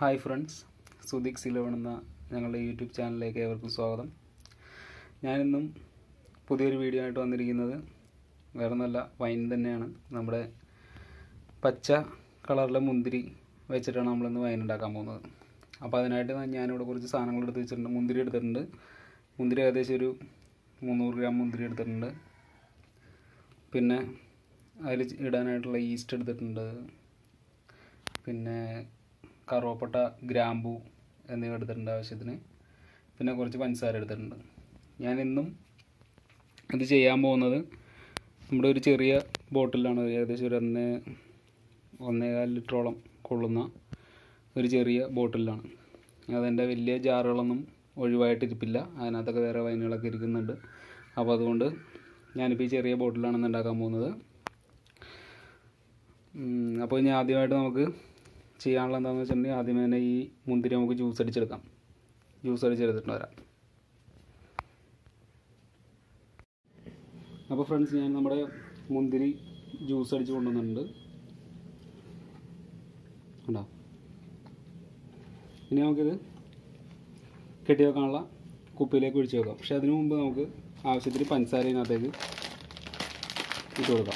hi friends സുദീക് Ceylon എന്ന ഞങ്ങളുടെ YouTube ചാനലിലേക്ക് ഏവർക്കും സ്വാഗതം ഞാനിന്നും പുതിയൊരു വീഡിയോ ആയിട്ട് വന്നിരിക്കുന്നത് വേറെ നല്ല വൈൻ തന്നെയാണ് നമ്മുടെ പച്ച കളറിലെ മുന്തിരി വെച്ചിട്ടാണ് നമ്മളിന്ന് വൈൻ ഉണ്ടാക്കാൻ പോകുന്നത് അപ്പോൾ അതിനായിട്ട് ഞാനിവിടെ കുറച്ച് സാധനങ്ങൾ എടുത്ത് വെച്ചിട്ടുണ്ട് മുന്തിരി എടുത്തിട്ടുണ്ട് മുന്തിരി ഏകദേശം ഒരു മുന്നൂറ് ഗ്രാം മുന്തിരി എടുത്തിട്ടുണ്ട് പിന്നെ അതിൽ ഇടാനായിട്ടുള്ള ഈസ്റ്റ് എടുത്തിട്ടുണ്ട് പിന്നെ കറുവപ്പട്ട ഗ്രാമ്പു എന്നിവ എടുത്തിട്ടുണ്ട് ആവശ്യത്തിന് പിന്നെ കുറച്ച് പഞ്ചസാര എടുത്തിട്ടുണ്ട് ഞാൻ ഇന്നും ഇത് ചെയ്യാൻ പോകുന്നത് നമ്മുടെ ഒരു ചെറിയ ബോട്ടിലാണ് ഏകദേശം ഒരു ഒന്ന് ഒന്നേകാൽ ലിറ്ററോളം കൊള്ളുന്ന ഒരു ചെറിയ ബോട്ടിലാണ് അതെൻ്റെ വലിയ ജാറുകളൊന്നും ഒഴിവായിട്ടിരിപ്പില്ല അതിനകത്തൊക്കെ വേറെ വൈനുകളൊക്കെ ഇരിക്കുന്നുണ്ട് അപ്പോൾ അതുകൊണ്ട് ഞാനിപ്പോൾ ഈ ചെറിയ ബോട്ടിലാണ് ഇന്ന് ഉണ്ടാക്കാൻ പോകുന്നത് ഉം, അപ്പോൾ ഇനി ആദ്യമായിട്ട് നമുക്ക് ചെയ്യാനുള്ള എന്താണെന്ന് വെച്ചിട്ടുണ്ടെങ്കിൽ ആദ്യമേ തന്നെ ഈ മുന്തിരി നമുക്ക് ജ്യൂസ് അടിച്ചെടുക്കാം ജ്യൂസ് അടിച്ചെടുത്തിട്ട് വരാം അപ്പോൾ ഫ്രണ്ട്സ് ഞാൻ നമ്മുടെ മുന്തിരി ജ്യൂസ് അടിച്ച് കൊണ്ടുവന്നിട്ടുണ്ട് ഉണ്ടോ ഇനി നമുക്കിത് കെട്ടി വെക്കാനുള്ള കുപ്പിയിലേക്ക് ഒഴിച്ച് വെക്കാം പക്ഷേ അതിനു മുമ്പ് നമുക്ക് ആവശ്യത്തിന് പഞ്ചസാര ഇതിനകത്തേക്ക് ഇട്ട് കൊടുക്കാം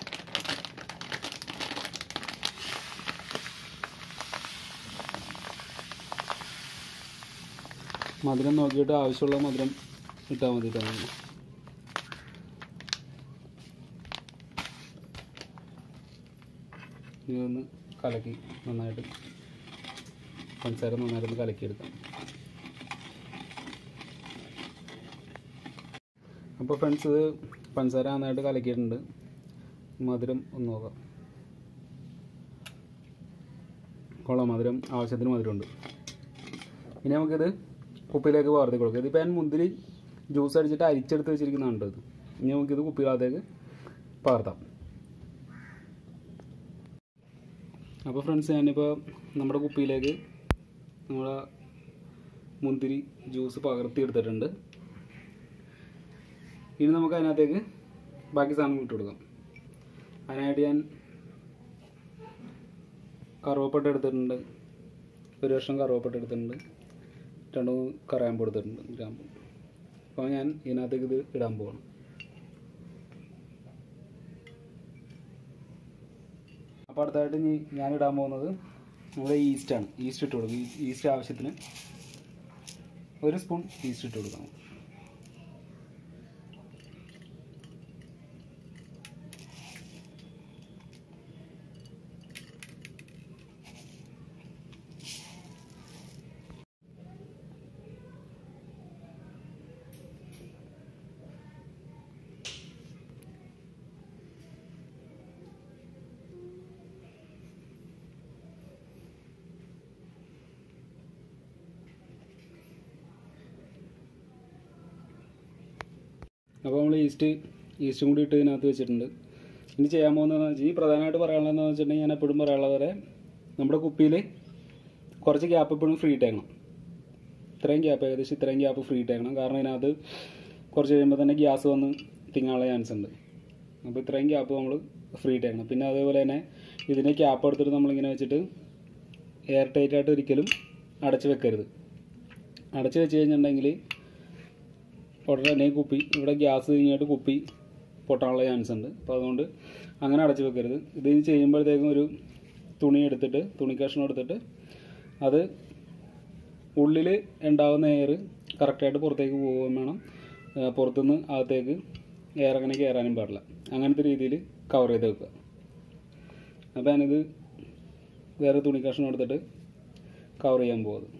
മധുരം നോക്കിയിട്ട് ആവശ്യമുള്ള മധുരം ഇട്ടാൽ മതി തന്നെ ഇതൊന്ന് കലക്കി നന്നായിട്ട് പഞ്ചസാര നന്നായിട്ടൊന്ന് കലക്കിയെടുക്കാം അപ്പോൾ ഫ്രണ്ട്സ് ഇത് പഞ്ചസാര നന്നായിട്ട് കലക്കിയിട്ടുണ്ട് മധുരം ഒന്ന് നോക്കാം കൊള്ളാം മധുരം ആവശ്യത്തിന് മധുരമുണ്ട് ഇനി നമുക്കിത് കുപ്പിയിലേക്ക് പകർത്തി കൊടുക്കാം ഇതിപ്പോൾ ഞാൻ മുന്തിരി ജ്യൂസ് അടിച്ചിട്ട് അരിച്ചെടുത്ത് വെച്ചിരിക്കുന്നതാണ് ഇത് ഇനി നമുക്കിത് കുപ്പിയിലകത്തേക്ക് പകർത്താം അപ്പോൾ ഫ്രണ്ട്സ് ഞാനിപ്പോൾ നമ്മുടെ കുപ്പിയിലേക്ക് നമ്മുടെ മുന്തിരി ജ്യൂസ് പകർത്തി എടുത്തിട്ടുണ്ട് ഇനി നമുക്ക് അതിനകത്തേക്ക് ബാക്കി സാധനങ്ങൾ ഇട്ട് കൊടുക്കാം അതിനായിട്ട് ഞാൻ കറുവപ്പട്ട എടുത്തിട്ടുണ്ട് ഒരു വർഷം കറുവപ്പട്ട എടുത്തിട്ടുണ്ട് രണ്ട് മൂന്ന് കറാമ്പ് എടുത്തിട്ടുണ്ട് ഗ്രാമ്പ് അപ്പോൾ ഞാൻ ഇതിനകത്തേക്ക് ഇത് ഇടാൻ പോവാണ് അപ്പോൾ അടുത്തായിട്ട് ഇനി ഞാൻ ഇടാൻ പോകുന്നത് നമ്മുടെ ഈസ്റ്റാണ് ഈസ്റ്റ് ഇട്ട് കൊടുക്കും ഈ ഈസ്റ്റ് ആവശ്യത്തിന് ഒരു സ്പൂൺ ഈസ്റ്റ് ഇട്ട് കൊടുക്കാം അപ്പോൾ നമ്മൾ ഈസ്റ്റ് ഈസ്റ്റും കൂടി ഇട്ട് ഇതിനകത്ത് വെച്ചിട്ടുണ്ട് ഇനി ചെയ്യാൻ പോകുന്നതെന്ന് വെച്ചാൽ ഈ പ്രധാനമായിട്ട് പറയാനുള്ളതെന്ന് വെച്ചിട്ടുണ്ടെങ്കിൽ ഞാൻ എപ്പോഴും പറയാനുള്ളത് വരെ നമ്മുടെ കുപ്പിയിൽ കുറച്ച് ഗ്യാപ്പ് എപ്പോഴും ഫ്രീ ഇട്ടേക്കണം ഇത്രയും ഗ്യാപ്പ് ഏകദേശം ഇത്രയും ഗ്യാപ്പ് ഫ്രീ ഇട്ടേക്കണം കാരണം ഇതിനകത്ത് കുറച്ച് കഴിയുമ്പോൾ തന്നെ ഗ്യാസ് വന്ന് തിങ്ങാനുള്ള ചാൻസ് ഉണ്ട് അപ്പോൾ ഇത്രയും ഗ്യാപ്പ് നമ്മൾ ഫ്രീ ഇട്ടേക്കണം പിന്നെ അതേപോലെ തന്നെ ഇതിൻ്റെ ക്യാപ്പ് എടുത്തിട്ട് നമ്മളിങ്ങനെ വെച്ചിട്ട് എയർ ടൈറ്റ് ആയിട്ട് ഒരിക്കലും അടച്ച് വെക്കരുത് അടച്ച് വെച്ച് കഴിഞ്ഞിട്ടുണ്ടെങ്കിൽ ഉടനെ കുപ്പി ഇവിടെ ഗ്യാസ് കഴിഞ്ഞിട്ട് കുപ്പി പൊട്ടാനുള്ള ചാൻസ് ഉണ്ട് അപ്പോൾ അതുകൊണ്ട് അങ്ങനെ അടച്ചു വെക്കരുത് ഇത് ചെയ്യുമ്പോഴത്തേക്കും ഒരു തുണി എടുത്തിട്ട് തുണി കഷ്ണം എടുത്തിട്ട് അത് ഉള്ളിൽ ഉണ്ടാകുന്ന എയർ കറക്റ്റായിട്ട് പുറത്തേക്ക് പോവുകയും വേണം ആ, പുറത്തുനിന്ന് അകത്തേക്ക് എയർ അങ്ങനെ കയറാനും പാടില്ല അങ്ങനത്തെ രീതിയിൽ കവർ ചെയ്ത് വെക്കുക അപ്പോൾ ഞാനിത് വേറെ തുണി കഷ്ണം എടുത്തിട്ട് കവർ ചെയ്യാൻ പോകുന്നത്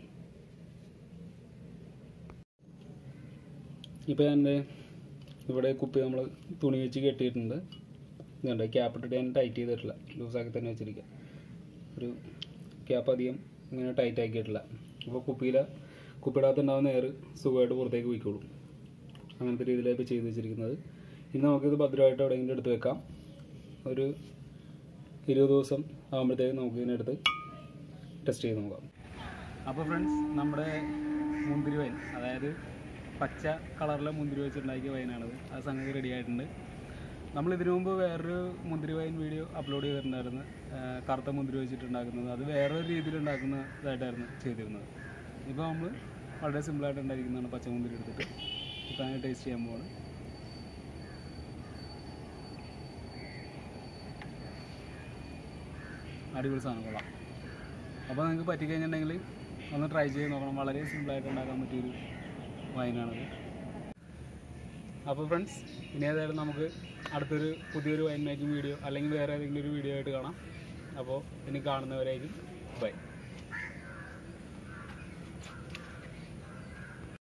ഇപ്പോൾ ഞാൻ ദേ ഇവിടെ കുപ്പി നമ്മൾ തുണി വെച്ച് കെട്ടിയിട്ടുണ്ട് ഇതുണ്ട് ക്യാപ്പ് ഇട്ടിട്ട് ഞാൻ ടൈറ്റ് ചെയ്തിട്ടില്ല ലൂസാക്കി തന്നെ വെച്ചിരിക്കുക ഒരു ക്യാപ്പ് അധികം ഇങ്ങനെ ടൈറ്റ് ആക്കിയിട്ടില്ല അപ്പോൾ കുപ്പിയിൽ കുപ്പിയിടകത്ത് ഉണ്ടാകുന്ന എയർ സുഖമായിട്ട് പുറത്തേക്ക് പോയിക്കോളും അങ്ങനത്തെ രീതിയിലാണ് ഇപ്പോൾ ചെയ്ത് വെച്ചിരിക്കുന്നത് ഇനി നമുക്കിത് ഭദ്രമായിട്ട് എവിടെയെങ്കിലും എടുത്ത് വെക്കാം ഒരു ഇരുപത് ദിവസം ആകുമ്പോഴത്തേക്ക് നമുക്ക് ഇതിനെടുത്ത് ടെസ്റ്റ് ചെയ്ത് നോക്കാം അപ്പോൾ ഫ്രണ്ട്സ് നമ്മുടെ മുന്തിരി വൈൻ അതായത് പച്ച കളറിലെ മുന്തിരി വെച്ചുണ്ടാക്കിയ വൈനാണിത് ആ സംഗതി റെഡി ആയിട്ടുണ്ട് നമ്മൾ ഇതിനു മുമ്പ് വേറൊരു മുന്തിരി വൈൻ വീഡിയോ അപ്ലോഡ് ചെയ്തിട്ടുണ്ടായിരുന്നു കറുത്ത മുന്തിരി വെച്ചിട്ടുണ്ടാക്കുന്നത് അത് വേറൊരു രീതിയിൽ ഉണ്ടാക്കുന്ന ഇതായിട്ടായിരുന്നു ചെയ്തിരുന്നത് ഇപ്പോൾ നമ്മൾ വളരെ സിമ്പിളായിട്ട് ഉണ്ടായിരിക്കുന്നതാണ് പച്ചമുന്തിരി എടുത്തിട്ട് ഇപ്പം അങ്ങനെ ടേസ്റ്റ് ചെയ്യാൻ പോവാണ് അടിപൊളി സാധനം കൊള്ളാം അപ്പോൾ നിങ്ങൾക്ക് പറ്റിക്കഴിഞ്ഞിട്ടുണ്ടെങ്കിൽ ഒന്ന് ട്രൈ ചെയ്ത് നോക്കണം വളരെ സിമ്പിളായിട്ട് ഉണ്ടാക്കാൻ പറ്റിയൊരു വൈനാണത് അപ്പോൾ ഫ്രണ്ട്സ് ഇനി ഏതായാലും നമുക്ക് അടുത്തൊരു പുതിയൊരു വൈൻ മേക്കിംഗ് വീഡിയോ അല്ലെങ്കിൽ വേറെ ഏതെങ്കിലും ഒരു വീഡിയോ ആയിട്ട് കാണാം അപ്പോൾ ഇനി കാണുന്നവരായിരിക്കും ബൈ